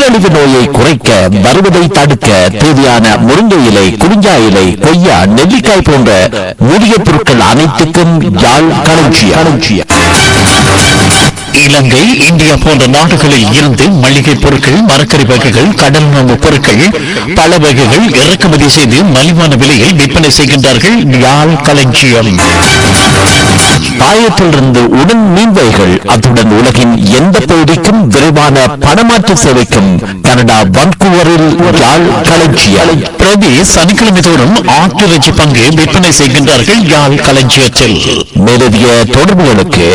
நீரழிவு நோயை குறைக்க வருவதை தடுக்க தேவையான முருங்கை இலை குறிஞ்சா இலை கொய்யா நெல்லிக்காய் போன்ற மூலிகை பொருட்கள் அனைத்துக்கும் யாழ் களஞ்சியம் இலங்கை இந்தியா போன்ற நாடுகளில் இருந்து மளிகை பொருட்கள் மரக்கறி வகைகள் கடல் உணவு பொருட்கள் பல வகைகள் இறக்குமதி செய்து மலிவான விலையில் விற்பனை செய்கின்றார்கள் யாழ் களஞ்சியம் பாயத்திலிருந்து உடன் மீன்வைகள் அத்துடன் உலகின் எந்த பகுதிக்கும் விரைவான பணமாற்று சேவைக்கும் கனடா வன்கூவரில் யாழ் களஞ்சியம் பிரதி சனிக்கிழமை தோறும் ஆட்டிறைச்சி பங்கு விற்பனை செய்கின்றார்கள் யாழ் களஞ்சியத்தில் மேலதிக தொடர்புகளுக்கு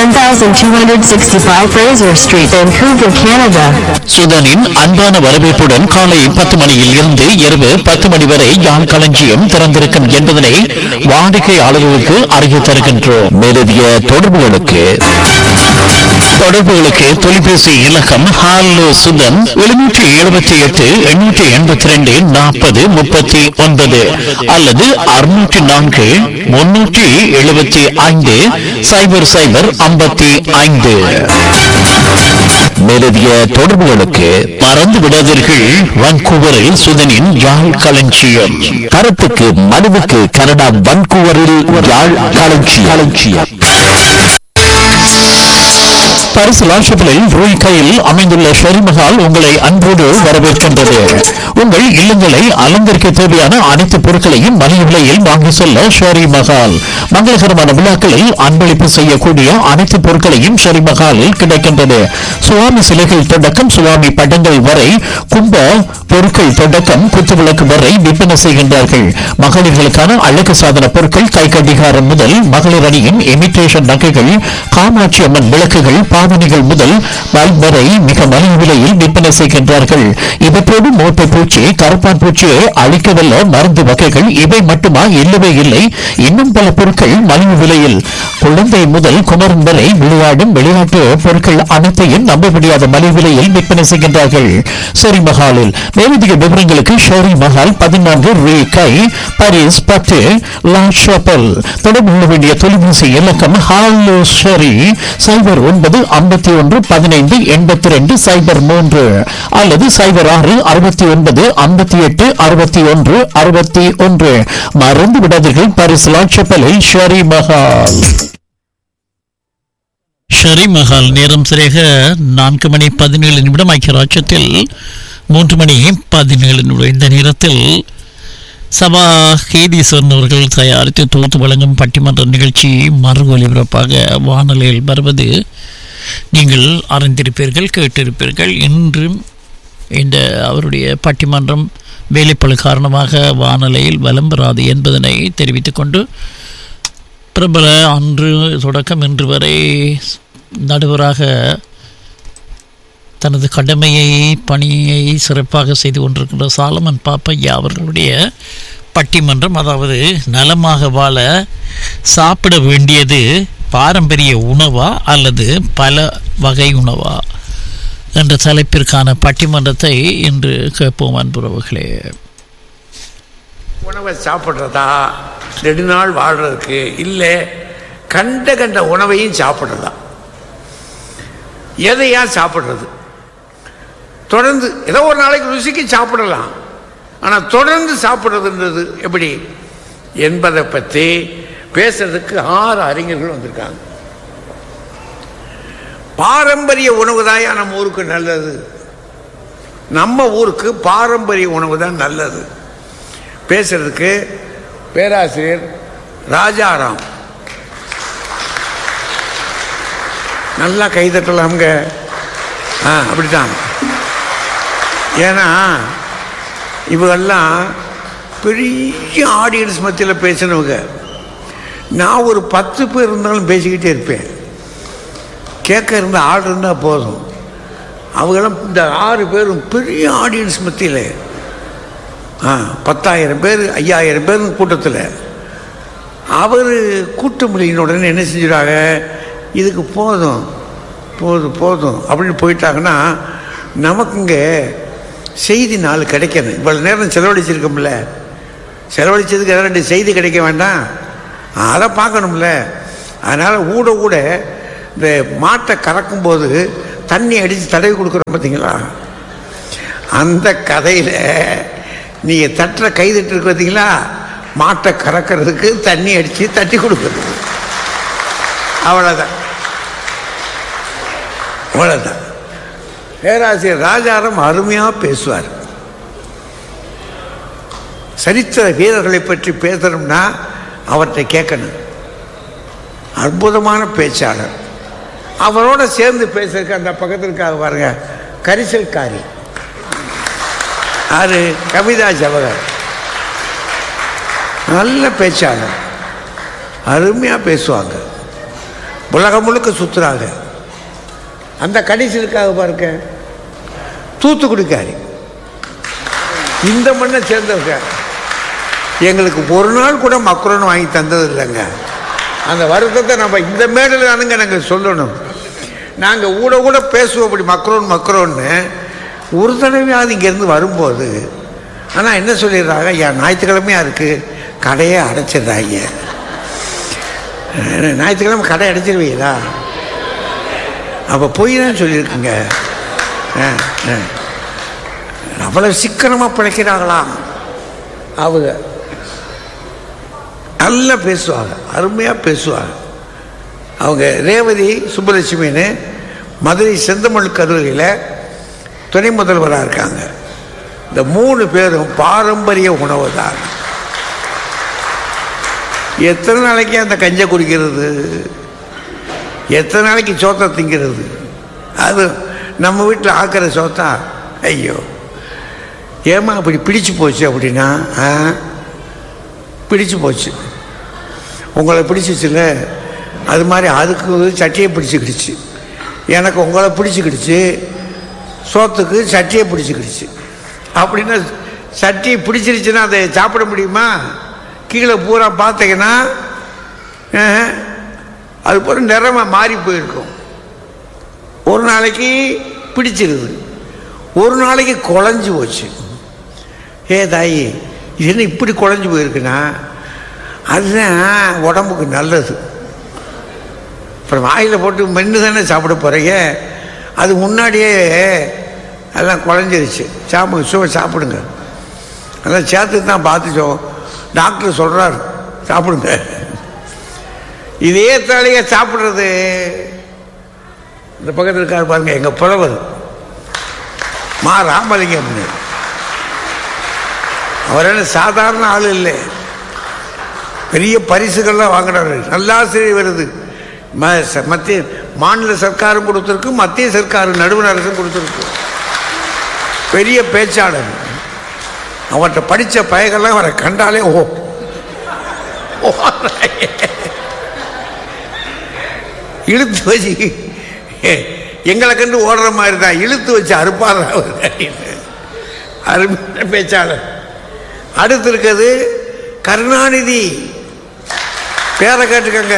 7265 Fraser Street, Vancouver, Canada. சுதனின் அன்பான வரவேற்புடன் காலை பத்து மணியில் இருந்து இரவு பத்து மணி வரை யாழ் களஞ்சியம் திறந்திருக்கும் என்பதனை வாடிக்கையாளர்களுக்கு அறிய தருகின்றோம் மேலதிக தொடர்புகளுக்கு தொடர்புகளுக்கு தொலைபேசி இலக்கம் ஹாலோ சுதன் எழுநூற்றி எழுபத்தி எட்டு எண்ணூற்றி எண்பத்தி ரெண்டு நாற்பது முப்பத்தி ஒன்பது அல்லது அறுநூற்றி நான்கு முன்னூற்றி எழுபத்தி ஐந்து சைபர் சைபர் ஐம்பத்தி ஐந்து மேலதிக தொடர்புகளுக்கு மறந்து விடாதீர்கள் வான்கூவரில் சுதனின் யாழ் களஞ்சியம் கருத்துக்கு மனுவுக்கு கனடா வான்கூவரில் யாழ் களஞ்சியம் களஞ்சியம் பரிசு லாட்சப்பிலில் ரூய் கையில் அமைந்துள்ள ஷெரிமஹால் உங்களை அன்போடு வரவேற்கின்றது உங்கள் இல்லங்களை அலங்கரிக்க தேவையான அனைத்து பொருட்களையும் மலிவு விலையில் வாங்கி செல்ல ஷெரி மஹால் மங்களகரமான விழாக்களில் அன்பளிப்பு செய்யக்கூடிய அனைத்து பொருட்களையும் ஷெரி மஹாலில் கிடைக்கின்றது சுவாமி சிலைகள் தொடக்கம் சுவாமி படங்கள் வரை கும்ப பொருட்கள் தொடக்கம் குத்துவிளக்கு வரை விற்பனை செய்கின்றார்கள் மகளிர்களுக்கான அழகு சாதன பொருட்கள் கை கடிகாரம் முதல் மகளிர் அணியின் இமிட்டேஷன் நகைகள் காமாட்சி அம்மன் விளக்குகள் பாவனைகள் முதல் பல்ப் வரை மிக மலிவு விலையில் விற்பனை செய்கின்றார்கள் இவற்றோடு மோட்டை பூச்சி கருப்பான் பூச்சியை அழிக்கவல்ல மருந்து வகைகள் இவை மட்டுமா இல்லவே இல்லை இன்னும் பல பொருட்கள் மலிவு விலையில் குழந்தை முதல் குமரன் வரை விளையாடும் விளையாட்டு பொருட்கள் அனைத்தையும் நம்ப முடியாத மலிவு விலையில் விற்பனை செய்கின்றார்கள் ஷெரி மஹாலில் மேலதிக விவரங்களுக்கு ஷெரி மஹால் பதினான்கு ரீ கை பாரிஸ் பத்து லா ஷாப்பல் தொடர்பு கொள்ள வேண்டிய தொலைபேசி இலக்கம் ஹாலோ ஷெரி சைபர் ஒன்பது ஐம்பத்தி ஒன்று பதினைந்து எண்பத்தி ரெண்டு சைபர் மூன்று அல்லது சைபர் ஆறு அறுபத்தி ஒன்பது ஐம்பத்தி எட்டு அறுபத்தி ஒன்று அறுபத்தி ஒன்று மறந்து விடாதீர்கள் பாரிஸ் லா ஷாப்பலில் ஷெரி மஹால் ஷெரி மஹால் நேரம் சரியாக நான்கு மணி பதினேழு நிமிடம் ஐக்கிய ராஜ்யத்தில் மூன்று மணி பதினேழு நிமிடம் இந்த நேரத்தில் சபா கேதீஸ்வரன் அவர்கள் தயாரித்து தொகுத்து வழங்கும் பட்டிமன்ற நிகழ்ச்சி மறு ஒலிபரப்பாக வானொலியில் வருவது நீங்கள் அறிந்திருப்பீர்கள் கேட்டிருப்பீர்கள் இன்றும் இந்த அவருடைய பட்டிமன்றம் வேலைப்பளு காரணமாக வானொலியில் வலம் பெறாது என்பதனை தெரிவித்துக் கொண்டு பிரபல அன்று தொடக்கம் இன்று வரை நடுவராக தனது கடமையை பணியை சிறப்பாக செய்து கொண்டிருக்கின்ற சாலமன் பாப்பையா அவர்களுடைய பட்டிமன்றம் அதாவது நலமாக வாழ சாப்பிட வேண்டியது பாரம்பரிய உணவா அல்லது பல வகை உணவா என்ற தலைப்பிற்கான பட்டிமன்றத்தை இன்று கேட்போம் அன்புறவுகளே உணவை சாப்பிட்றதா நெடுநாள் வாழ்றதுக்கு இல்லை கண்ட கண்ட உணவையும் சாப்பிட்றதா எதையா சாப்பிட்றது தொடர்ந்து ஏதோ ஒரு நாளைக்கு ருசிக்கு சாப்பிடலாம் ஆனால் தொடர்ந்து சாப்பிட்றதுன்றது எப்படி என்பதை பற்றி பேசுறதுக்கு ஆறு அறிஞர்கள் வந்திருக்காங்க பாரம்பரிய உணவு தான் நம்ம ஊருக்கு நல்லது நம்ம ஊருக்கு பாரம்பரிய உணவு தான் நல்லது பேசுறதுக்கு பேராசிரியர் ராஜாராம் நல்லா கைதட்டலாம்ங்க ஆ அப்படித்தான் ஏன்னா இவங்கெல்லாம் பெரிய ஆடியன்ஸ் மத்தியில் பேசினவங்க நான் ஒரு பத்து பேர் இருந்தாலும் பேசிக்கிட்டே இருப்பேன் கேட்க இருந்த ஆள் இருந்தால் போதும் அவங்களாம் இந்த ஆறு பேரும் பெரிய ஆடியன்ஸ் மத்தியில் ஆ பத்தாயிரம் பேர் ஐயாயிரம் பேர் கூட்டத்தில் அவர் கூட்ட முடியின உடனே என்ன செஞ்சிடாங்க இதுக்கு போதும் போதும் போதும் அப்படின்னு போயிட்டாங்கன்னா நமக்குங்க செய்தி நாள் கிடைக்கணும் இவ்வளோ நேரம் செலவழிச்சிருக்கோம்ல செலவழிச்சதுக்கு எதாவது ரெண்டு செய்தி கிடைக்க வேண்டாம் அதை பார்க்கணும்ல அதனால் ஊட ஊட இந்த மாட்டை கறக்கும்போது தண்ணி அடித்து தடவி கொடுக்குறோம் பார்த்தீங்களா அந்த கதையில் நீங்கள் தட்டுற கை தட்டு இருக்கு பார்த்தீங்களா மாட்டை கறக்கிறதுக்கு தண்ணி அடித்து தட்டி கொடுக்குறது அவ்வளோதான் அவ்வளோதான் பேராசிரியர் ராஜாராம் அருமையாக பேசுவார் சரித்திர வீரர்களை பற்றி பேசணும்னா அவர்கிட்ட கேட்கணும் அற்புதமான பேச்சாளர் அவரோட சேர்ந்து பேசுறதுக்கு அந்த பக்கத்தில் இருக்காங்க பாருங்க கரிசல்காரி அது கவிதா ஜவஹர் நல்ல பேச்சாளர் அருமையாக பேசுவாங்க உலகம் முழுக்க சுற்றுறாங்க அந்த கடைசிலுக்காக பாருங்க தூத்துக்குடிக்காரி இந்த மண்ணை சேர்ந்தவங்க எங்களுக்கு ஒரு நாள் கூட மக்ரோன் வாங்கி தந்தது இல்லைங்க அந்த வருத்தத்தை நம்ம இந்த மேடையில் தானுங்க நாங்கள் சொல்லணும் நாங்கள் ஊட கூட பேசுவோம் அப்படி மக்ரோன் மக்ரோன்னு ஒரு தடவையாவது இங்கேருந்து வரும்போது ஆனால் என்ன சொல்லிடுறாங்க என் ஞாயிற்றுக்கிழமையாக இருக்குது கடையை அடைச்சிடுறாங்க அஹ், ஞாயிற்றுக்கிழமை கடை அடைச்சிருவீங்களா அப்போ பொய் தான் சொல்லியிருக்குங்க அஹ், அஹ். அவ்வளோ சிக்கனமாக பிழைக்கிறாங்களாம் அவங்க நல்லா பேசுவாங்க அருமையாக பேசுவாங்க அவங்க ரேவதி சுப்பலட்சுமின்னு மதுரை செந்தமிழ் கல்லூரியில் துணை முதல்வராக இருக்காங்க இந்த மூணு பேரும் பாரம்பரிய உணவு தான் எத்தனை நாளைக்கு அந்த கஞ்சை குடிக்கிறது எத்தனை நாளைக்கு சோத்தை திங்கிறது அது நம்ம வீட்டில் ஆக்கிற சோத்தா ஐயோ ஏமா அப்படி பிடிச்சு போச்சு அப்படின்னா ஆ பிடிச்சு போச்சு உங்களை பிடிச்சிச்சுல அது மாதிரி அதுக்கு சட்டியை பிடிச்சிக்கிடுச்சு எனக்கு உங்களை பிடிச்சிக்கிடுச்சு சோத்துக்கு சட்டியை பிடிச்சிக்கிடுச்சு அப்படின்னா சட்டியை பிடிச்சிருச்சுன்னா அதை சாப்பிட முடியுமா கீழே பூரா பார்த்தீங்கன்னா ஆஹ், அது போல நிறமா மாறி போயிருக்கும் ஒரு நாளைக்கு பிடிச்சிருது ஒரு நாளைக்கு குழஞ்சு போச்சு ஏ தாயி இது என்ன இப்படி குழஞ்சு போயிருக்குன்னா அதுதான் உடம்புக்கு நல்லது அப்புறம் வாயில் போட்டு மென்று தானே சாப்பிட போகிறீங்க அது முன்னாடியே எல்லாம் குழஞ்சிருச்சு சாப்பிடுங்க சுவை சாப்பிடுங்க அதெல்லாம் சேர்த்து தான் பார்த்துச்சோம் டாக்டர் சொல்கிறார் சாப்பிடுங்க இதே தலையை சாப்பிட்றது இந்த பக்கத்தில் இருக்கார் பாருங்க எங்கள் புலவர் மா ராமலிங்கம்னு அவர் என்ன சாதாரண ஆள் இல்லை பெரிய பரிசுகள்லாம் வாங்கினாரு நல்லாசிரியர் வருது ம- ச- மத்திய மாநில சர்க்காரும் கொடுத்துருக்கு மத்திய சர்க்காரும் நடுவண் அரசும் கொடுத்துருக்கு பெரிய பேச்சாளர் அவர்கிட்ட படித்த பயங்கள்லாம் அவரை கண்டாலே ஓ ஓடுறாங்க. இழுத்து வச்சு எங்களை கண்டு ஓடுற மாதிரி தான் இழுத்து வச்சு அறுப்பார் அவர் அருமையான பேச்சாளர் அடுத்து இருக்கிறது கருணாநிதி பேரை கேட்டுக்கங்க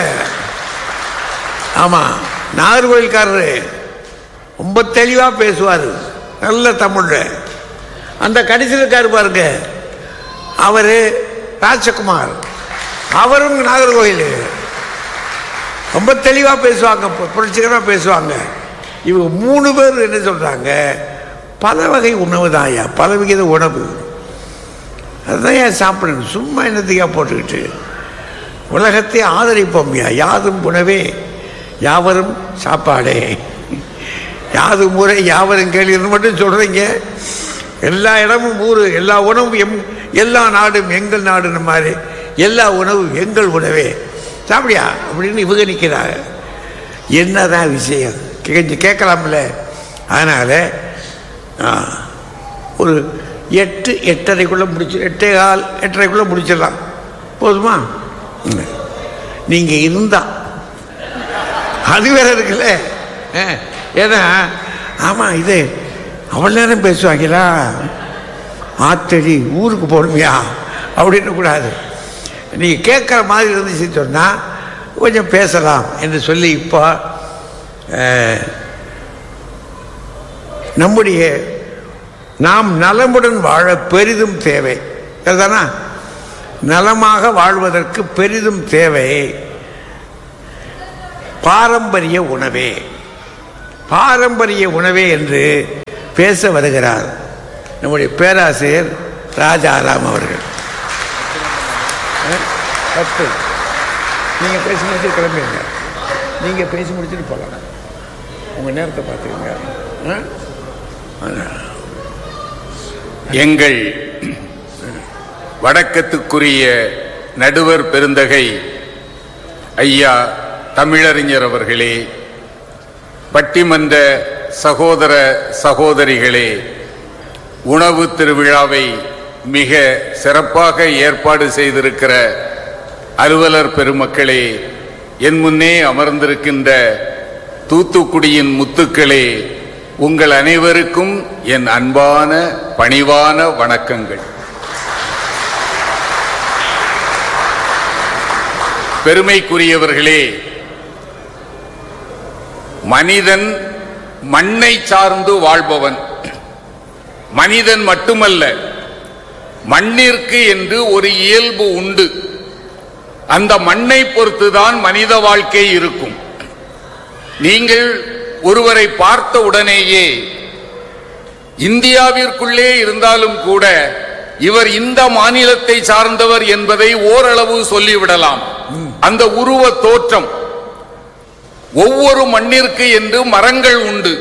ஆமாம் நாகர்கோயில்காரரு ரொம்ப தெளிவாக பேசுவார் நல்ல தமிழில் அந்த கடைசியில் இருக்காரு பாருங்க அவர் ராஜகுமார் அவரும் நாகர்கோயில் ரொம்ப தெளிவாக பேசுவாங்க பு- புரட்சிகரமாக பேசுவாங்க இவங்க மூணு பேர் என்ன சொல்கிறாங்க பல வகை உணவு தான் ஐயா பல விகித உணவு அதுதான் ஏன் சாப்பிடணும் சும்மா என்னத்தையா போட்டுக்கிட்டு உலகத்தை ஆதரிப்போம் ஐயா யாதும் உணவே யாவரும் சாப்பாடே யாது முறை யாவரும் கேள்வின்னு மட்டும் சொல்கிறீங்க எல்லா இடமும் ஊர் எல்லா உணவும் எம் எல்லா நாடும் எங்கள் நாடுன்னு மாதிரி எல்லா உணவும் எங்கள் உணவே சாப்பிடியா அப்படின்னு இவங்க நிற்கிறாங்க என்னதான் விஷயம் கொஞ்சம் கேட்கலாம்ல அதனால் ஒரு எட்டு எட்டரைக்குள்ளே முடிச்சு எட்டே கால் எட்டரைக்குள்ளே முடிச்சிடலாம் போதுமா நீங்கள் இருந்தா அது வேற இருக்குல்ல ஆ, ஏன்னா ஆமாம் இது அவ்வளோ நேரம் பேசுவாங்களா ஆத்தடி ஊருக்கு போகணுமையா அப்படின்னு கூடாது நீங்கள் கேட்குற மாதிரி இருந்துச்சு சொன்னால் கொஞ்சம் பேசலாம் என்று சொல்லி இப்போ அஹ், நம்முடைய நாம் நலமுடன் வாழ பெரிதும் தேவை சரிதானா நலமாக வாழ்வதற்கு பெரிதும் தேவை பாரம்பரிய உணவே பாரம்பரிய உணவே என்று பேச வருகிறார் நம்முடைய பேராசிரியர் ராஜாராம் அவர்கள் அஹ், பத்து நீங்கள் பேசி முடிச்சு கிளம்பிடுங்க நீங்கள் பேசி முடிச்சுட்டு போகலாம் உங்கள் நேரத்தை பார்த்துக்கங்க ஆ? அதான். எங்கள் வணக்கத்துக்குரிய நடுவர் பெருந்தகை ஐயா தமிழறிஞர் அவர்களே பட்டிமன்ற சகோதர சகோதரிகளே உணவு திருவிழாவை மிக சிறப்பாக ஏற்பாடு செய்திருக்கிற அலுவலர் பெருமக்களே என் முன்னே அமர்ந்திருக்கின்ற தூத்துக்குடியின் முத்துக்களே உங்கள் அனைவருக்கும் என் அன்பான பணிவான வணக்கங்கள் பெருமைக்குரியவர்களே மனிதன் மண்ணை சார்ந்து வாழ்பவன் மனிதன் மட்டுமல்ல மண்ணிற்கு என்று ஒரு இயல்பு உண்டு அந்த மண்ணை பொறுத்துதான் மனித வாழ்க்கை இருக்கும் நீங்கள் ஒருவரை பார்த்த உடனேயே இந்தியாவிற்குள்ளே இருந்தாலும் கூட இவர் இந்த மாநிலத்தை சார்ந்தவர் என்பதை ஓரளவு சொல்லிவிடலாம் அந்த உருவ தோற்றம் ஒவ்வொரு மண்ணிற்கு என்று மரங்கள் உண்டு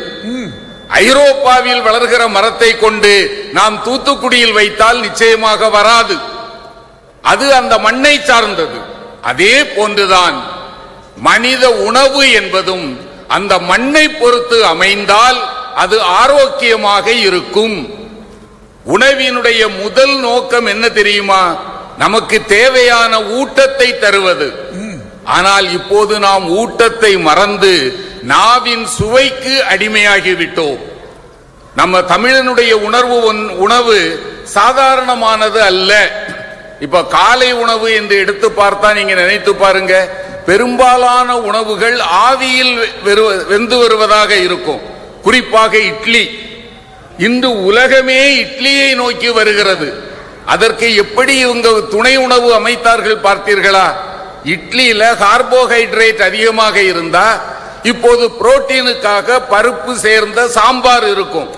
ஐரோப்பாவில் வளர்கிற மரத்தை கொண்டு நாம் தூத்துக்குடியில் வைத்தால் நிச்சயமாக வராது அது அந்த மண்ணை சார்ந்தது அதே போன்றுதான் மனித உணவு என்பதும் அந்த மண்ணை பொறுத்து அமைந்தால் அது ஆரோக்கியமாக இருக்கும் உணவினுடைய முதல் நோக்கம் என்ன தெரியுமா நமக்கு தேவையான ஊட்டத்தை தருவது ஆனால் இப்போது நாம் ஊட்டத்தை மறந்து நாவின் சுவைக்கு அடிமையாகிவிட்டோம் நம்ம தமிழனுடைய உணர்வு ஒன்- உணவு சாதாரணமானது அல்ல இப்ப காலை உணவு என்று எடுத்து பார்த்தா நீங்க நினைத்து பாருங்க பெரும்பாலான உணவுகள் ஆவியில் வெறு- வெந்து வருவதாக இருக்கும் குறிப்பாக இட்லி இன்று உலகமே இட்லியை நோக்கி வருகிறது அதற்கு எப்படி இவங்க துணை உணவு அமைத்தார்கள் பார்த்தீர்களா இட்லியில கார்போஹைட்ரேட் அதிகமாக இருந்தா இப்போது புரோட்டீனுக்காக பருப்பு சேர்ந்த சாம்பார் இருக்கும்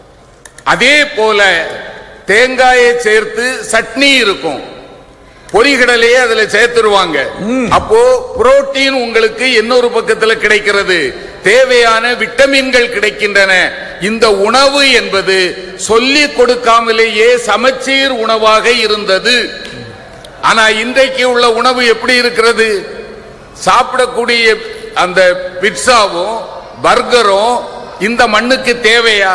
அதே போல தேங்காயை சேர்த்து சட்னி இருக்கும் பொரிகடலையே அதுல சேர்த்துருவாங்க அப்போ புரோட்டீன் உங்களுக்கு இன்னொரு பக்கத்துல கிடைக்கிறது தேவையான விட்டமின்கள் கிடைக்கின்றன இந்த உணவு என்பது சொல்லி கொடுக்காமலேயே சமச்சீர் உணவாக இருந்தது ஆனா இன்றைக்கு உள்ள உணவு எப்படி இருக்கிறது சாப்பிடக்கூடிய அந்த பிட்சாவும் பர்கரும் இந்த மண்ணுக்கு தேவையா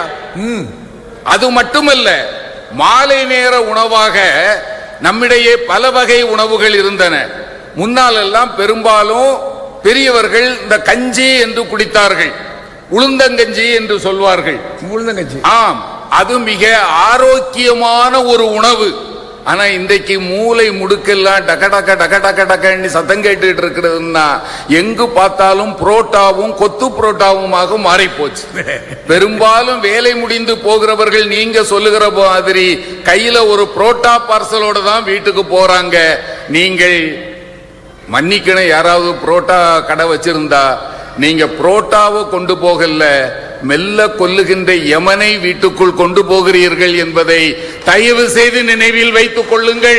அது மட்டுமல்ல மாலை நேர உணவாக நம்மிடையே பல வகை உணவுகள் இருந்தன முன்னால் எல்லாம் பெரும்பாலும் பெரியவர்கள் இந்த கஞ்சி என்று குடித்தார்கள் உளுந்தங்கஞ்சி என்று சொல்வார்கள் உளுந்தங்கச்சி ஆம் அது மிக ஆரோக்கியமான ஒரு உணவு ஆனா இன்றைக்கு மூளை முடுக்கெல்லாம் டக டக டக டக டக்கன்னு சத்தம் கேட்டுட்டு இருக்கிறதுன்னா எங்கு பார்த்தாலும் புரோட்டாவும் கொத்து புரோட்டாவுமாக மாறி போச்சு பெரும்பாலும் வேலை முடிந்து போகிறவர்கள் நீங்க சொல்லுகிற மாதிரி கையில ஒரு புரோட்டா பார்சலோட தான் வீட்டுக்கு போறாங்க நீங்கள் மன்னிக்கணும் யாராவது புரோட்டா கடை வச்சிருந்தா நீங்க புரோட்டாவை கொண்டு போகல மெல்ல கொல்லுகின்ற யமனை வீட்டுக்குள் கொண்டு போகிறீர்கள் என்பதை தயவு செய்து நினைவில் வைத்துக் கொள்ளுங்கள்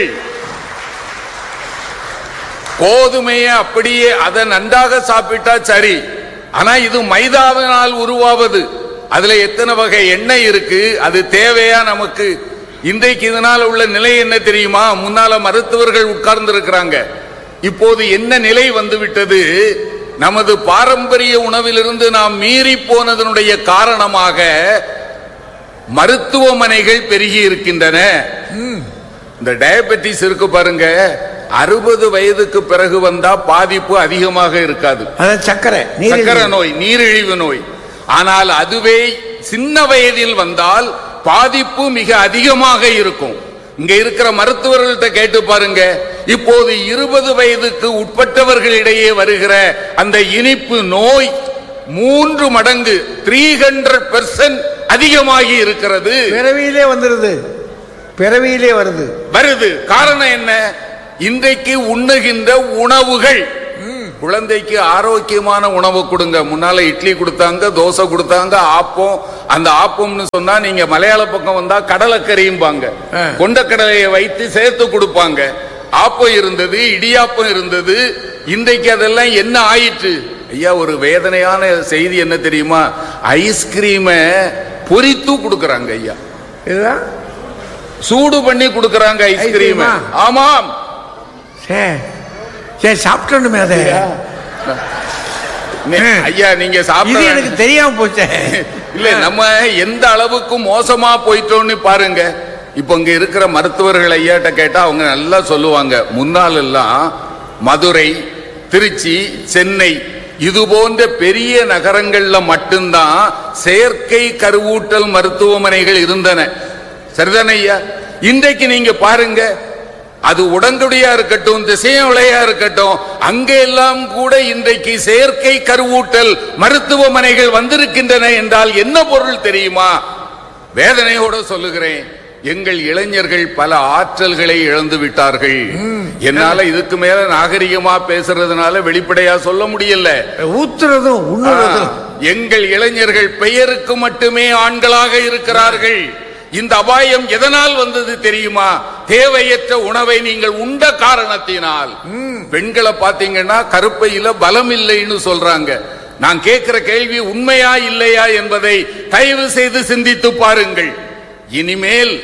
கோதுமையை அப்படியே அதை நன்றாக சாப்பிட்டா சரி ஆனா இது மைதாவினால் உருவாவது அதுல எத்தனை வகை எண்ணெய் இருக்கு அது தேவையா நமக்கு இன்றைக்கு இதனால உள்ள நிலை என்ன தெரியுமா முன்னால மருத்துவர்கள் உட்கார்ந்து இருக்கிறாங்க இப்போது என்ன நிலை வந்து விட்டது நமது பாரம்பரிய உணவிலிருந்து நாம் மீறி போனதனுடைய காரணமாக மருத்துவமனைகள் பெருகி இருக்கின்றன இந்த டயபெட்டிஸ் இருக்கு பாருங்க அறுபது வயதுக்கு பிறகு வந்தா பாதிப்பு அதிகமாக இருக்காது அதான் சக்கரை சக்கரை நீரிழிவு. நோய் நீரிழிவு நோய் ஆனால் அதுவே சின்ன வயதில் வந்தால் பாதிப்பு மிக அதிகமாக இருக்கும் இங்க இருக்கிற மருத்துவர்கள்ட்ட கேட்டு பாருங்க இப்போது இருபது வயதுக்கு உட்பட்டவர்களிடையே வருகிற அந்த இனிப்பு நோய் மூன்று மடங்கு த்ரீ ஹண்ட்ரட் பெர்சன்ட் அதிகமாகி இருக்கிறது பிறவியிலே வந்துருது பிறவியிலே வருது வருது காரணம் என்ன இன்றைக்கு உண்ணுகின்ற உணவுகள் குழந்தைக்கு ஆரோக்கியமான உணவு கொடுங்க முன்னால இட்லி கொடுத்தாங்க தோசை கொடுத்தாங்க ஆப்பம் அந்த ஆப்பம்னு சொன்னா நீங்க மலையாள பக்கம் வந்தா கடலைக்கறியும்பாங்க ஆ. கொண்டக்கடலையை வைத்து சேர்த்து கொடுப்பாங்க ஆப்பம் இருந்தது இடியாப்பம் இருந்தது இன்றைக்கு அதெல்லாம் என்ன ஆயிற்று ஐயா ஒரு வேதனையான செய்தி என்ன தெரியுமா ஐஸ்கிரீமை பொரித்து கொடுக்கறாங்க ஐயா இதுதான் சூடு பண்ணி கொடுக்கறாங்க ஐஸ்கிரீம் ஐஸ்கிரீமா? ஆமாம் சரி சரி சாப்பிட்டோண்டுமே அதை நே- ஐயா நீங்க இது சாப்பிட எனக்கு தெரியாம போச்சே இல்ல நம்ம எந்த அளவுக்கு மோசமா போயிட்டோம்னு பாருங்க இப்ப இங்க இருக்கிற மருத்துவர்கள் ஐயாட்ட கேட்டா அவங்க நல்லா சொல்லுவாங்க முன்னால் எல்லாம் மதுரை திருச்சி சென்னை இது போன்ற பெரிய நகரங்கள்ல மட்டும்தான் செயற்கை கருவூட்டல் மருத்துவமனைகள் இருந்தன சரிதானே ஐயா இன்றைக்கு நீங்க பாருங்க அது உடங்குடியா இருக்கட்டும் திசையம் விளையா இருக்கட்டும் அங்க எல்லாம் கூட இன்றைக்கு செயற்கை கருவூட்டல் மருத்துவமனைகள் வந்திருக்கின்றன என்றால் என்ன பொருள் தெரியுமா வேதனையோட சொல்லுகிறேன் எங்கள் இளைஞர்கள் பல ஆற்றல்களை இழந்து விட்டார்கள் என்னால இதுக்கு மேல நாகரிகமா பேசுறதுனால வெளிப்படையா சொல்ல முடியல ஊத்துறதும் உண்ணுறதும் ஆ, எங்கள் இளைஞர்கள் பெயருக்கு மட்டுமே ஆண்களாக இருக்கிறார்கள் இந்த அபாயம் எதனால் வந்தது தெரியுமா தேவையற்ற உணவை நீங்கள் உண்ட காரணத்தினால் பெண்களை பாத்தீங்கன்னா கருப்பையில பலம் இல்லைன்னு சொல்றாங்க நான் கேட்கிற கேள்வி உண்மையா இல்லையா என்பதை தயவு செய்து சிந்தித்து பாருங்கள் இனிமேல்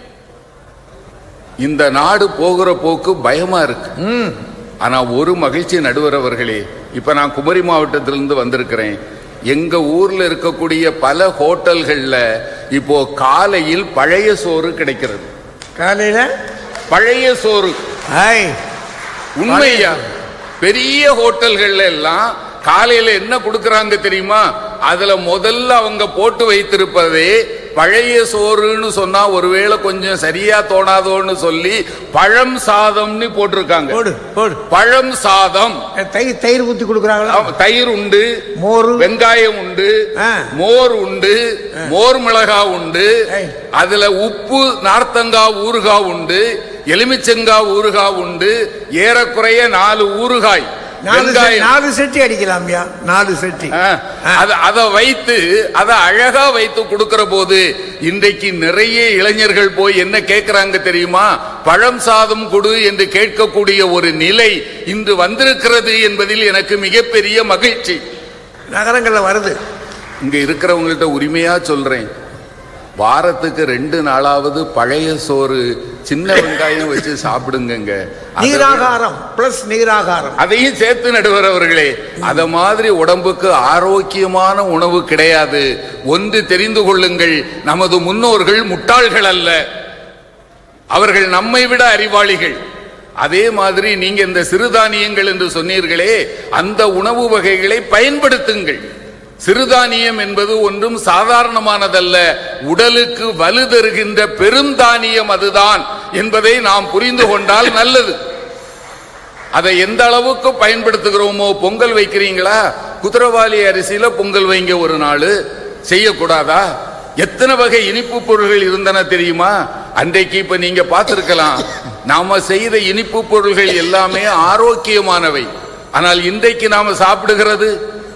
இந்த நாடு போகிற போக்கு பயமா இருக்கு ஆனா ஒரு மகிழ்ச்சி நடுவர் அவர்களே இப்ப நான் குமரி மாவட்டத்திலிருந்து வந்திருக்கிறேன் எங்க ஊர்ல இருக்கக்கூடிய பல ஹோட்டல்கள்ல இப்போ காலையில் பழைய சோறு கிடைக்கிறது காலையில பழைய சோறு ஹாய் உண்மையா பெரிய ஹோட்டல்கள்ல எல்லாம் காலையில என்ன கொடுக்கறாங்க தெரியுமா அதுல முதல்ல அவங்க போட்டு வைத்திருப்பதே பழைய சோறுன்னு சொன்னா ஒருவேளை கொஞ்சம் சரியா தோணாதோன்னு சொல்லி பழம் சாதம்னு போட்டிருக்காங்க போடு போடு பழம் சாதம் தயிர் தயிர் ஊத்தி கொடுக்குறாங்களா ஆமா, தயிர் உண்டு மோர் வெங்காயம் உண்டு ஆ. மோர் உண்டு மோர் மிளகா உண்டு ஏய். அதுல உப்பு நார்த்தங்காய் ஊறுகாய் உண்டு எலுமிச்சங்காய் ஊறுகாய் உண்டு ஏறக்குறைய நாலு ஊறுகாய் நாலு செ- வெங்காயம் நாலு செட்டி அடிக்கலாம்யா நாலு செட்டி ஆ, அத அத வைத்து அத அழகா வைத்து கொடுக்கிற போது இன்றைக்கு நிறைய இளைஞர்கள் போய் என்ன கேட்கிறாங்க தெரியுமா பழம் சாதம் கொடு என்று கேட்கக்கூடிய ஒரு நிலை இன்று வந்திருக்கிறது என்பதில் எனக்கு மிகப்பெரிய மகிழ்ச்சி நகரங்கள்ல வருது இங்க இருக்கிறவங்கள்ட்ட உரிமையா சொல்றேன் வாரத்துக்கு ரெண்டு நாளாவது பழைய சோறு சின்ன வெங்காயம் வச்சு சாப்பிடுங்கங்க அதை விட- நீராகாரம் பிளஸ் நீராகாரம் அதையும் சேர்த்து நடுவர் அவர்களே அத மாதிரி உடம்புக்கு ஆரோக்கியமான உணவு கிடையாது ஒன்று தெரிந்து கொள்ளுங்கள் நமது முன்னோர்கள் முட்டாள்கள் அல்ல அவர்கள் நம்மை விட அறிவாளிகள் அதே மாதிரி நீங்க இந்த சிறுதானியங்கள் என்று சொன்னீர்களே அந்த உணவு வகைகளை பயன்படுத்துங்கள் சிறுதானியம் என்பது ஒன்றும் சாதாரணமானதல்ல உடலுக்கு வலு தருகின்ற பெருந்தானியம் அதுதான் என்பதை நாம் புரிந்து கொண்டால் நல்லது அதை எந்த அளவுக்கு பயன்படுத்துகிறோமோ பொங்கல் வைக்கிறீங்களா குதிரவாளி அரிசியில பொங்கல் வைங்க ஒரு நாள் செய்யக்கூடாதா எத்தனை வகை இனிப்பு பொருள்கள் இருந்தன தெரியுமா அன்றைக்கு இப்ப நீங்க பார்த்திருக்கலாம் நாம செய்த இனிப்பு பொருள்கள் எல்லாமே ஆரோக்கியமானவை ஆனால் இன்றைக்கு நாம சாப்பிடுகிறது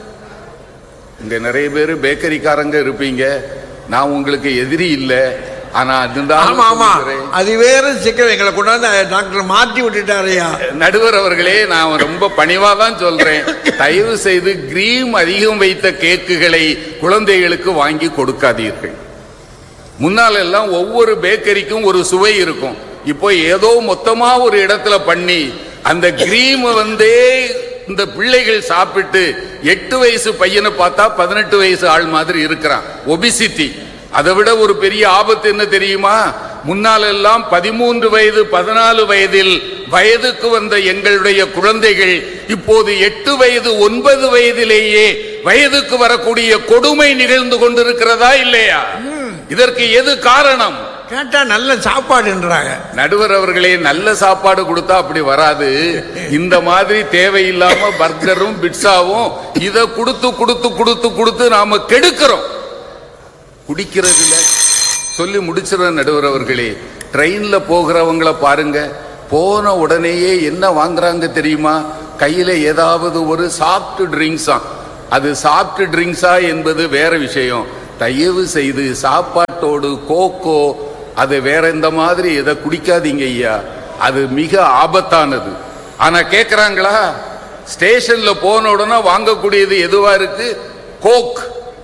இங்க நிறைய பேர் பேக்கரிக்காரங்க இருப்பீங்க நான் உங்களுக்கு எதிரி இல்லை ஆனா இருந்தாலும் ஆமா ஆமா சொல்லுகிறேன். அது வேற சிக்கல் எங்களை கொண்டாந்து டாக்டர் மாட்டி விட்டுட்டாரையா நடுவர் அவர்களே நான் ரொம்ப பணிவா தான் சொல்றேன் தயவு செய்து கிரீம் அதிகம் வைத்த கேக்குகளை குழந்தைகளுக்கு வாங்கி கொடுக்காதீர்கள் முன்னால் எல்லாம் ஒவ்வொரு பேக்கரிக்கும் ஒரு சுவை இருக்கும் இப்போ ஏதோ மொத்தமா ஒரு இடத்துல பண்ணி அந்த கிரீம் வந்தே இந்த பிள்ளைகள் சாப்பிட்டு எட்டு வயசு பையனை பார்த்தா பதினெட்டு வயசு ஆள் மாதிரி இருக்கிறான் ஒபிசிட்டி அதை விட ஒரு பெரிய ஆபத்து என்ன தெரியுமா முன்னால் எல்லாம் பதிமூன்று வயது பதினாலு வயதில் வயதுக்கு வந்த எங்களுடைய குழந்தைகள் இப்போது எட்டு வயது ஒன்பது வயதிலேயே வயதுக்கு வரக்கூடிய கொடுமை நிகழ்ந்து கொண்டிருக்கிறதா இல்லையா இதற்கு எது காரணம் கேட்டா நல்ல சாப்பாடுன்றாங்க நடுவர் அவர்களே நல்ல சாப்பாடு கொடுத்தா அப்படி வராது இந்த மாதிரி தேவையில்லாம பர்கரும் பிட்சாவும் இத கொடுத்து கொடுத்து கொடுத்து கொடுத்து நாம கெடுக்கிறோம் குடிக்கிறதுல சொல்லி முடிச்சிட நடுவர் அவர்களே ட்ரெயின்ல போகிறவங்கள பாருங்க போன உடனேயே என்ன வாங்குறாங்க தெரியுமா கையில ஏதாவது ஒரு சாஃப்ட் ட்ரிங்க்ஸா அது சாஃப்ட் ட்ரிங்க்ஸா என்பது வேற விஷயம் தயவு செய்து சாப்பாட்டோடு கோக்கோ அது வேற எந்த மாதிரி இதை குடிக்காதீங்க ஐயா அது மிக ஆபத்தானது ஆனா கேக்குறாங்களா ஸ்டேஷன்ல போன உடனே வாங்கக்கூடியது எதுவா இருக்கு கோக்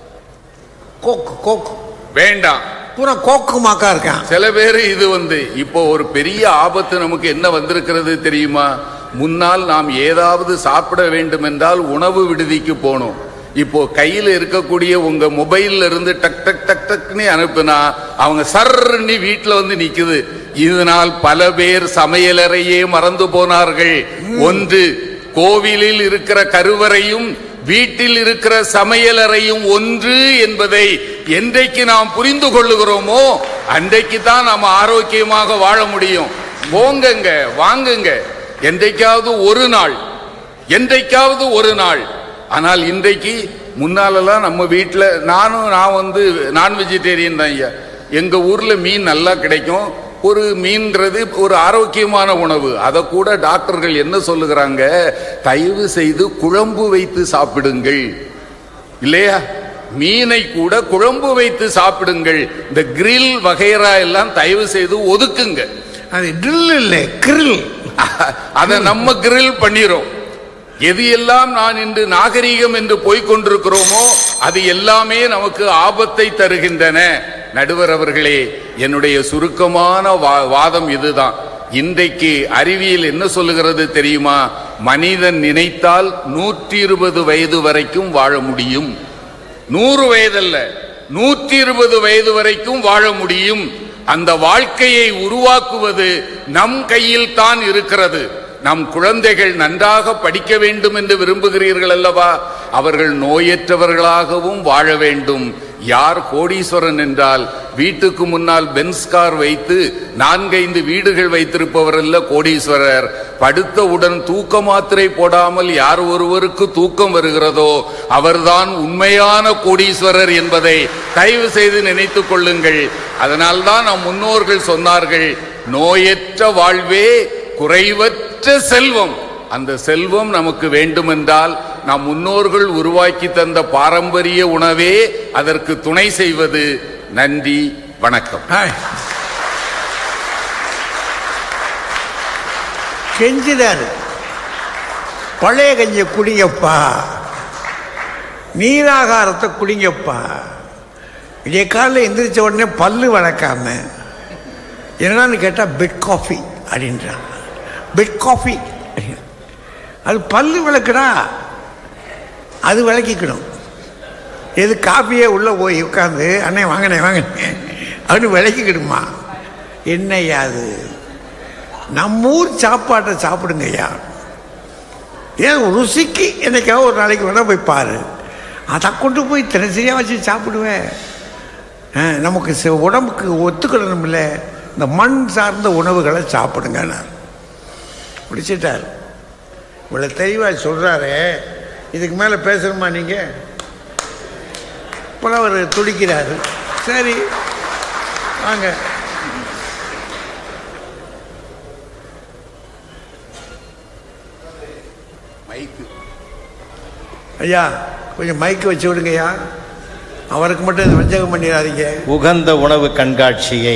கோக்கு கோக்கு வேண்டாம் பூரா கோக்கு மாக்கா இருக்கான் சில பேர் இது வந்து இப்போ ஒரு பெரிய ஆபத்து நமக்கு என்ன வந்திருக்கிறது தெரியுமா முன்னால் நாம் ஏதாவது சாப்பிட வேண்டும் என்றால் உணவு விடுதிக்கு போனோம் இப்போ கையில் இருக்கக்கூடிய உங்க மொபைல்ல இருந்து டக் டக் டக் டக்னு அனுப்புனா அவங்க சர்ன்னு வீட்டுல வந்து நிக்குது இதனால் பல பேர் சமையலறையே மறந்து போனார்கள் ஒன்று கோவிலில் இருக்கிற கருவறையும் வீட்டில் இருக்கிற சமையலறையும் ஒன்று என்பதை என்றைக்கு நாம் புரிந்து கொள்ளுகிறோமோ அன்றைக்கு தான் நாம் ஆரோக்கியமாக வாழ முடியும் போங்கங்க வாங்குங்க என்றைக்காவது ஒரு நாள் என்றைக்காவது ஒரு நாள் ஆனால் இன்றைக்கு முன்னாலெல்லாம் நம்ம வீட்டில் நானும் நான் வந்து நான் வெஜிடேரியன் தான் ஐயா எங்க ஊர்ல மீன் நல்லா கிடைக்கும் ஒரு மீன்றது ஒரு ஆரோக்கியமான உணவு அதை கூட டாக்டர்கள் என்ன சொல்லுகிறாங்க தயவு செய்து குழம்பு வைத்து சாப்பிடுங்கள் இல்லையா மீனை கூட குழம்பு வைத்து சாப்பிடுங்கள் இந்த கிரில் வகைரா எல்லாம் தயவு செய்து ஒதுக்குங்க அது ட்ரில் இல்லை கிரில் அதை நம்ம கிரில் பண்ணிரும் எது எல்லாம் நான் இன்று நாகரீகம் என்று போய்க் கொண்டிருக்கிறோமோ அது எல்லாமே நமக்கு ஆபத்தை தருகின்றன நடுவர் அவர்களே என்னுடைய சுருக்கமான வா- வாதம் இதுதான் இன்றைக்கு அறிவியல் என்ன சொல்லுகிறது தெரியுமா மனிதன் நினைத்தால் நூற்றி இருபது வயது வரைக்கும் வாழ முடியும் நூறு வயதல்ல நூற்றி இருபது வயது வரைக்கும் வாழ முடியும் அந்த வாழ்க்கையை உருவாக்குவது நம் கையில் தான் இருக்கிறது நம் குழந்தைகள் நன்றாக படிக்க வேண்டும் என்று விரும்புகிறீர்கள் அல்லவா அவர்கள் நோயற்றவர்களாகவும் வாழ வேண்டும் யார் கோடீஸ்வரன் என்றால் வீட்டுக்கு முன்னால் பென்ஸ் கார் வைத்து நான்கைந்து வீடுகள் வைத்திருப்பவர் அல்ல கோடீஸ்வரர் படுத்தவுடன் தூக்க மாத்திரை போடாமல் யார் ஒருவருக்கு தூக்கம் வருகிறதோ அவர்தான் உண்மையான கோடீஸ்வரர் என்பதை தயவு செய்து நினைத்துக் கொள்ளுங்கள் அதனால்தான் நம் முன்னோர்கள் சொன்னார்கள் நோயற்ற வாழ்வே குறைவற்ற செல்வம் அந்த செல்வம் நமக்கு வேண்டுமென்றால் நம் முன்னோர்கள் உருவாக்கி தந்த பாரம்பரிய உணவே அதற்கு துணை செய்வது நன்றி வணக்கம் ஹாய். கெஞ்சினாரு பழைய கஞ்சியை குடிங்கப்பா நீராகாரத்தை குடிங்கப்பா இதே காலையில் எந்திரிச்ச உடனே பல்லு வளர்க்காம என்னன்னு கேட்டால் பெட் காஃபி அப்படின்றான் பெட் காஃபி அது பல்லு விளக்குடா அது விளக்கிக்கணும் எது காஃபியே உள்ளே போய் உட்காந்து அண்ணே வாங்கினேன் வாங்கினேன் அப்படின்னு விளக்கிக்கிடுமா என்னய்யா அது நம்ம ஊர் சாப்பாட்டை சாப்பிடுங்க ஐயா ஏன் ருசிக்கு என்னைக்காவது ஒரு நாளைக்கு வேணால் போய் பாரு அதை கொண்டு போய் தினசரியாக வச்சு சாப்பிடுவேன் ஆ, நமக்கு சி- உடம்புக்கு ஒத்துக்கிடணும்ல இந்த மண் சார்ந்த உணவுகளை சாப்பிடுங்க நான் பிடிச்சிட்டார் இவ்வளோ தெளிவாக சொல்கிறாரு இதுக்கு மேலே பேசணுமா நீங்கள் புலவர் துடிக்கிறாரு சரி வாங்க ஐயா கொஞ்சம் மைக்கு வச்சு விடுங்கய்யா அவருக்கு மட்டும் இது வஞ்சகம் பண்ணிடாதீங்க உகந்த உணவு கண்காட்சியை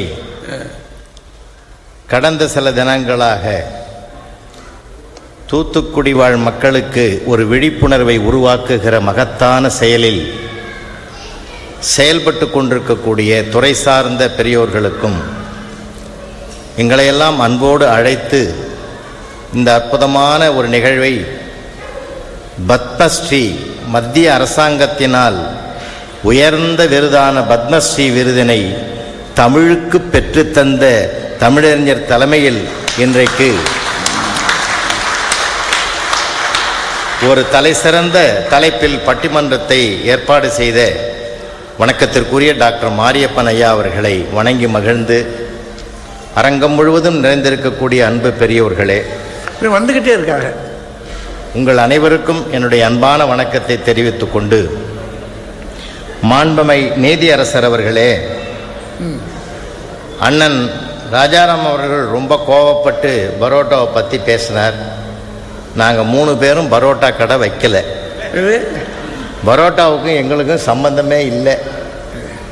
கடந்த சில தினங்களாக தூத்துக்குடி வாழ் மக்களுக்கு ஒரு விழிப்புணர்வை உருவாக்குகிற மகத்தான செயலில் செயல்பட்டு கொண்டிருக்கக்கூடிய துறை சார்ந்த பெரியோர்களுக்கும் எங்களையெல்லாம் அன்போடு அழைத்து இந்த அற்புதமான ஒரு நிகழ்வை பத்மஸ்ரீ மத்திய அரசாங்கத்தினால் உயர்ந்த விருதான பத்மஸ்ரீ விருதினை தமிழுக்கு பெற்றுத்தந்த தமிழறிஞர் தலைமையில் இன்றைக்கு ஒரு தலைசிறந்த தலைப்பில் பட்டிமன்றத்தை ஏற்பாடு செய்த வணக்கத்திற்குரிய டாக்டர் மாரியப்பன் ஐயா அவர்களை வணங்கி மகிழ்ந்து அரங்கம் முழுவதும் நிறைந்திருக்கக்கூடிய அன்பு பெரியோர்களே இப்படி வந்துக்கிட்டே இருக்காங்க உங்கள் அனைவருக்கும் என்னுடைய அன்பான வணக்கத்தை தெரிவித்துக் கொண்டு மாண்பமை நீதியரசர் அவர்களே அண்ணன் ராஜாராம் அவர்கள் ரொம்ப கோவப்பட்டு பரோட்டாவை பற்றி பேசினார் நாங்கள் மூணு பேரும் பரோட்டா கடை வைக்கல இது பரோட்டாவுக்கும் எங்களுக்கும் சம்பந்தமே இல்லை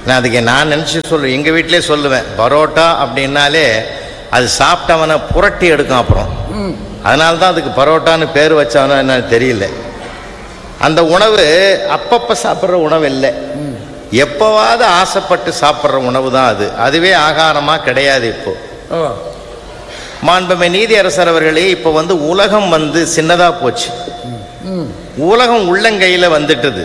நான் அதுக்கு நான் நினச்சி சொல்லுவேன் எங்கள் வீட்டிலே சொல்லுவேன் பரோட்டா அப்படின்னாலே அது சாப்பிட்டவனை புரட்டி எடுக்கும் அப்புறம் அதனால தான் அதுக்கு பரோட்டான்னு பேர் வச்சவனோ என்னன்னு தெரியல அந்த உணவு அப்பப்போ சாப்பிட்ற உணவு இல்லை எப்போவாவது ஆசைப்பட்டு சாப்பிட்ற உணவு தான் அது அதுவே ஆகாரமாக கிடையாது இப்போ ஓ மாண்புமை நீதியரசர் அவர்களே இப்போ வந்து உலகம் வந்து சின்னதாக போச்சு உலகம் உள்ளங்கையில் வந்துட்டுது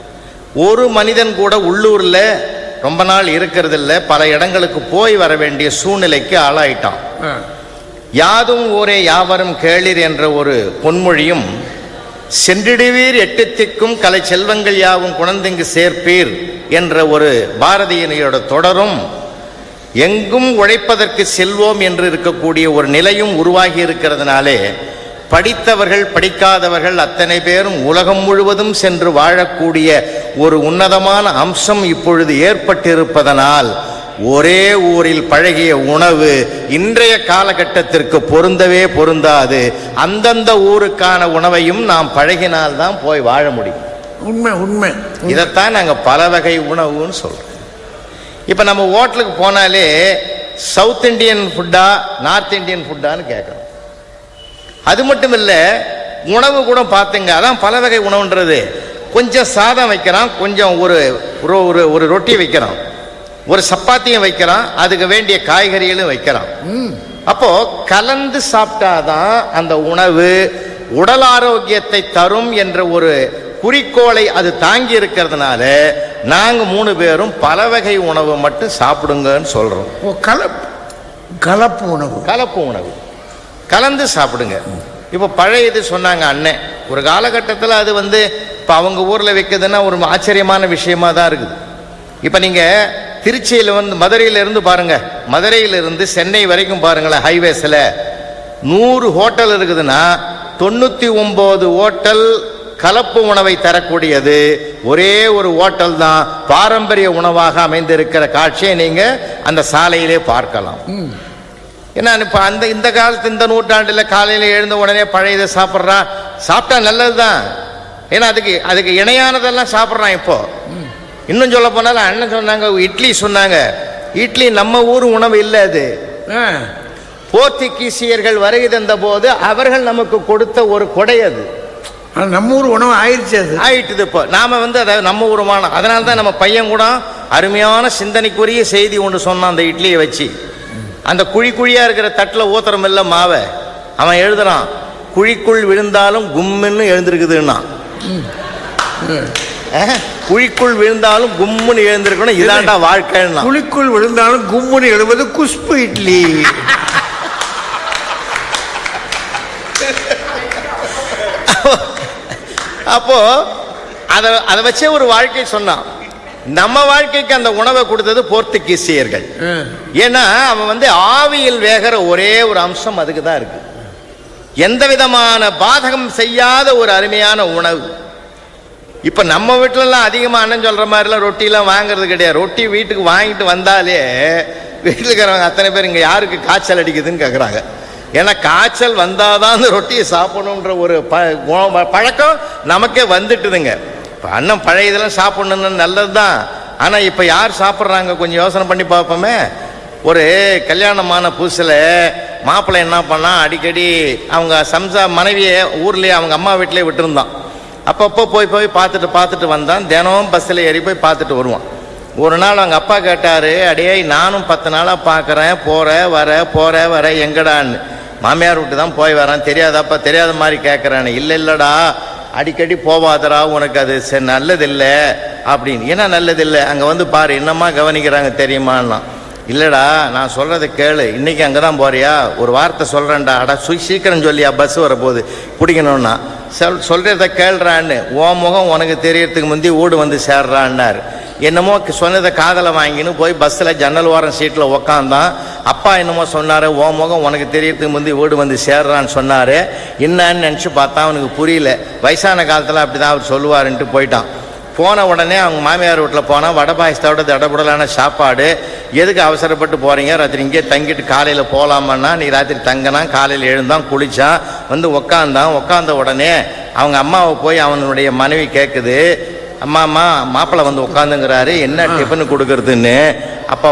ஒரு மனிதன் கூட உள்ளூரில் ரொம்ப நாள் இருக்கிறதில்ல பல இடங்களுக்கு போய் வர வேண்டிய சூழ்நிலைக்கு ஆளாயிட்டான் ஆ. யாதும் ஊரே யாவரும் கேளிர் என்ற ஒரு பொன்மொழியும் சென்றிடுவீர் எட்டுத்திக்கும் கலை செல்வங்கள் யாவும் குணந்திங்கு சேர்ப்பீர் என்ற ஒரு பாரதியினையோட தொடரும் எங்கும் உழைப்பதற்கு செல்வோம் என்று இருக்கக்கூடிய ஒரு நிலையும் உருவாகி இருக்கிறதுனாலே படித்தவர்கள் படிக்காதவர்கள் அத்தனை பேரும் உலகம் முழுவதும் சென்று வாழக்கூடிய ஒரு உன்னதமான அம்சம் இப்பொழுது ஏற்பட்டிருப்பதனால் ஒரே ஊரில் பழகிய உணவு இன்றைய காலகட்டத்திற்கு பொருந்தவே பொருந்தாது அந்தந்த ஊருக்கான உணவையும் நாம் பழகினால்தான் போய் வாழ முடியும் உண்மை உண்மை இதைத்தான் நாங்கள் பல வகை உணவுன்னு சொல்றோம் இப்போ நம்ம ஹோட்டலுக்கு போனாலே சவுத் இந்தியன் ஃபுட்டா நார்த் இந்தியன் ஃபுட்டான்னு கேட்குறோம் அது மட்டும் இல்லை உணவு கூட பார்த்துங்க அதான் பல வகை உணவுன்றது கொஞ்சம் சாதம் வைக்கிறான் கொஞ்சம் ஒரு ஒரு- ஒரு ஒரு ரொட்டி வைக்கிறான் ஒரு சப்பாத்தியும் வைக்கிறான் அதுக்கு வேண்டிய காய்கறிகளும் வைக்கிறான் அப்போ கலந்து சாப்பிட்டாதான் அந்த உணவு உடல் ஆரோக்கியத்தை தரும் என்ற ஒரு குறிக்கோளை அது தாங்கி இருக்கிறதுனால நாங்க மூணு பேரும் பல வகை உணவு மட்டும் சாப்பிடுங்கன்னு சொல்றோம் ஓ கலப்பு கலப்பு உணவு கலப்பு உணவு கலந்து சாப்பிடுங்க இப்போ பழைய இது சொன்னாங்க அண்ணன் ஒரு காலகட்டத்தில் அது வந்து இப்போ அவங்க ஊரில் வைக்கிறதுன்னா ஒரு ஆச்சரியமான விஷயமா தான் இருக்குது இப்போ நீங்கள் திருச்சியில் வந்து மதுரையில இருந்து பாருங்க மதுரையிலிருந்து சென்னை வரைக்கும் பாருங்களேன் ஹைவேஸில் நூறு ஹோட்டல் இருக்குதுன்னா தொண்ணூற்றி ஒம்பது ஹோட்டல் கலப்பு உணவை தரக்கூடியது ஒரே ஒரு ஹோட்டல் தான் பாரம்பரிய உணவாக அமைந்திருக்கிற காட்சியை நீங்கள் அந்த சாலையிலே பார்க்கலாம் ஏன்னா இப்போ அந்த இந்த காலத்து இந்த நூற்றாண்டில் காலையில் எழுந்த உடனே பழையதை சாப்பிட்றான் சாப்பிட்டா நல்லது தான் ஏன்னா அதுக்கு அதுக்கு இணையானதெல்லாம் சாப்பிட்றான் இப்போ இன்னும் சொல்ல போனாலும் அண்ணன் சொன்னாங்க இட்லி சொன்னாங்க இட்லி நம்ம ஊர் உணவு இல்லை அது ஆ. போர்த்துகீசியர்கள் வருகை தந்த போது அவர்கள் நமக்கு கொடுத்த ஒரு கொடை அது ஆனா நம்ம ஊர் உணவு ஆயிடுச்சு அது ஆயிட்டுது இப்போ நாம வந்து அதை நம்ம உருவான அதனால தான் நம்ம பையன் கூட அருமையான சிந்தனைக்குரிய செய்தி ஒன்று சொன்னான் அந்த இட்லியை வச்சு அந்த குழி குழியா இருக்கிற தட்டில் ஊத்துறோம் இல்ல மாவை அவன் எழுதுறான் குழிக்குள் விழுந்தாலும் கும்முன்னு எழுந்திருக்குதுன்னா அஹ், குழிக்குள் விழுந்தாலும் கும்முன்னு எழுந்திருக்கணும் இதாண்டா வாழ்க்கைன்னா குழிக்குள் விழுந்தாலும் கும்முன்னு எழுவது குஷ்பு இட்லி அப்போ அதை அதை வச்சே ஒரு வாழ்க்கை சொன்னான் நம்ம வாழ்க்கைக்கு அந்த உணவை கொடுத்தது போர்த்துகீசியர்கள் ஆ. ஏன்னா அவன் வந்து ஆவியில் வேகிற ஒரே ஒரு அம்சம் அதுக்கு தான் இருக்கு எந்த விதமான பாதகம் செய்யாத ஒரு அருமையான உணவு இப்ப நம்ம வீட்டிலலாம் அதிகமாக அண்ணன் சொல்ற மாதிரிலாம் ரொட்டிலாம் வாங்குறது கிடையாது ரொட்டி வீட்டுக்கு வாங்கிட்டு வந்தாலே வீட்டில் இருக்கிறவங்க அத்தனை பேர் இங்கே யாருக்கு காய்ச்சல் அடிக்குதுன்னு கேட்குறாங்க ஏன்னா காய்ச்சல் வந்தாதான் அந்த ரொட்டியை சாப்பிடணுன்ற ஒரு ப குண- பழக்கம் நமக்கே வந்துட்டுதுங்க இப்போ அண்ணன் பழைய இதெல்லாம் சாப்பிடணுன்னு நல்லது தான் ஆனால் இப்போ யார் சாப்பிட்றாங்க கொஞ்சம் யோசனை பண்ணி பார்ப்போமே ஒரு கல்யாணமான புதுசில் மாப்பிள்ளை என்ன பண்ணா அடிக்கடி அவங்க சம்சா மனைவியை ஊர்லேயே அவங்க அம்மா வீட்டிலே விட்டுருந்தான் அப்பப்போ போய் போய் பார்த்துட்டு பார்த்துட்டு வந்தான் தினமும் பஸ்ஸில் ஏறி போய் பார்த்துட்டு வருவான் ஒரு நாள் அவங்க அப்பா கேட்டார் அடே நானும் பத்து நாளாக பார்க்குறேன் போகிற வர போகிற வர எங்கடான்னு மாமியார் விட்டு தான் போய் வரேன் தெரியாதாப்பா தெரியாத மாதிரி கேட்குறான்னு இல்லை இல்லைடா அடிக்கடி போவாதடா உனக்கு அது சரி நல்லதில்லை அப்படின்னு ஏன்னா நல்லதில்லை அங்கே வந்து பாரு என்னம்மா கவனிக்கிறாங்க தெரியுமான்னா இல்லைடா நான் சொல்கிறத கேளு இன்னைக்கு அங்கே தான் போறியா ஒரு வார்த்தை சொல்கிறேன்டா அடா சு- சீக்கிரம் சொல்லியா பஸ் வரப்போகுது பிடிக்கணும்னா சொல் சொல்கிறத கேள்றான்னு ஓ முகம் உனக்கு தெரியறதுக்கு முந்தி வீடு வந்து சேர்றான்னார் என்னமோ க- சொன்னதை காதலை வாங்கின்னு போய் பஸ்ஸில் ஜன்னல் ஓரம் சீட்டில் உக்காந்தான் அப்பா என்னமோ சொன்னார் ஓ முகம் உனக்கு தெரியறதுக்கு முந்தி வீடு வந்து சேர்றான்னு சொன்னார் என்னன்னு நினச்சி பார்த்தா அவனுக்கு புரியல வயசான காலத்தில் அப்படி தான் அவர் சொல்லுவாருன்ட்டு போயிட்டான் போன உடனே அவங்க மாமியார் வீட்டில் போனால் வடை பாயசத்தோட தடபுடலான சாப்பாடு எதுக்கு அவசரப்பட்டு போகிறீங்க ராத்திரி இங்கே தங்கிட்டு காலையில் போகலாமன்னா நீ ராத்திரி தங்கினா காலையில் எழுந்தான் குளிச்சான் வந்து உக்காந்தான் உக்காந்த உடனே அவங்க அம்மாவை போய் அவனுடைய மனைவி கேட்குது அம்மா அம்மா மாப்பிள்ளை வந்து உட்காந்துங்கிறாரு என்ன டிஃபன் கொடுக்கறதுன்னு அப்ப